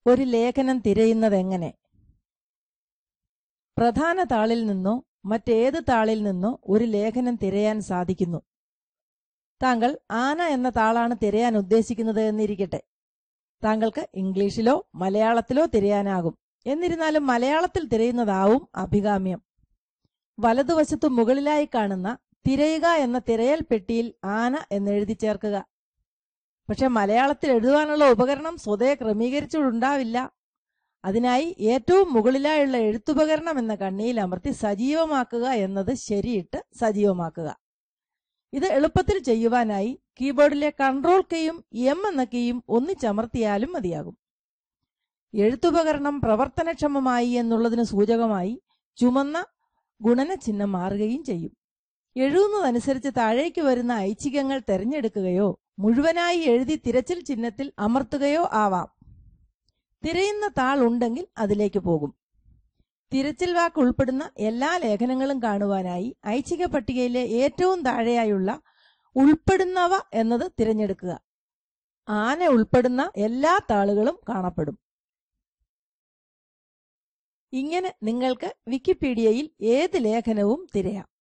ഒരു ലേഖനം തിരയുന്നതെങ്ങനെ പ്രധാന താളിൽ നിന്നോ മറ്റേത് താളിൽ നിന്നോ ഒരു ലേഖനം തിരയാൻ സാധിക്കുന്നു താങ്കൾ ആന എന്ന താളാണ് തിരയാൻ ഉദ്ദേശിക്കുന്നത് എന്നിരിക്കട്ടെ താങ്കൾക്ക് ഇംഗ്ലീഷിലോ മലയാളത്തിലോ തിരയാനാകും എന്നിരുന്നാലും മലയാളത്തിൽ തിരയുന്നതാവും അഭികാമ്യം വലതുവശത്തു മുകളിലായി കാണുന്ന തിരയുക എന്ന തിരയൽ പെട്ടിയിൽ ആന എന്നെഴുതി ചേർക്കുക പക്ഷെ മലയാളത്തിൽ എഴുതുവാനുള്ള ഉപകരണം സ്വതേ ക്രമീകരിച്ചിട്ടുണ്ടാവില്ല അതിനായി ഏറ്റവും മുകളിലായുള്ള എഴുത്തുപകരണം എന്ന കണ്ണിയിൽ അമർത്തി സജീവമാക്കുക എന്നത് ശരിയിട്ട് സജീവമാക്കുക ഇത് എളുപ്പത്തിൽ ചെയ്യുവാനായി കീബോർഡിലെ കൺട്രോൾ കീയും എം എന്ന കീയും ഒന്നിച്ചമർത്തിയാലും മതിയാകും എഴുത്തുപകരണം പ്രവർത്തനക്ഷമമായി എന്നുള്ളതിന് സൂചകമായി ചുമന്ന ഗുണന ചിഹ്നം മാറുകയും ചെയ്യും എഴുതുന്നതനുസരിച്ച് താഴേക്ക് വരുന്ന ഐച്ഛികങ്ങൾ തെരഞ്ഞെടുക്കുകയോ മുഴുവനായി എഴുതി തിരച്ചിൽ ചിഹ്നത്തിൽ അമർത്തുകയോ ആവാം തിരയുന്ന താൾ ഉണ്ടെങ്കിൽ അതിലേക്ക് പോകും തിരച്ചിൽ വാക്ക് ഉൾപ്പെടുന്ന എല്ലാ ലേഖനങ്ങളും കാണുവാനായി ഐച്ഛിക പട്ടികയിലെ ഏറ്റവും താഴെയായുള്ള ഉൾപ്പെടുന്നവ എന്നത് തിരഞ്ഞെടുക്കുക ആന ഉൾപ്പെടുന്ന എല്ലാ താളുകളും കാണപ്പെടും ഇങ്ങനെ നിങ്ങൾക്ക് വിക്കിപീഡിയയിൽ ഏത് ലേഖനവും തിരയാം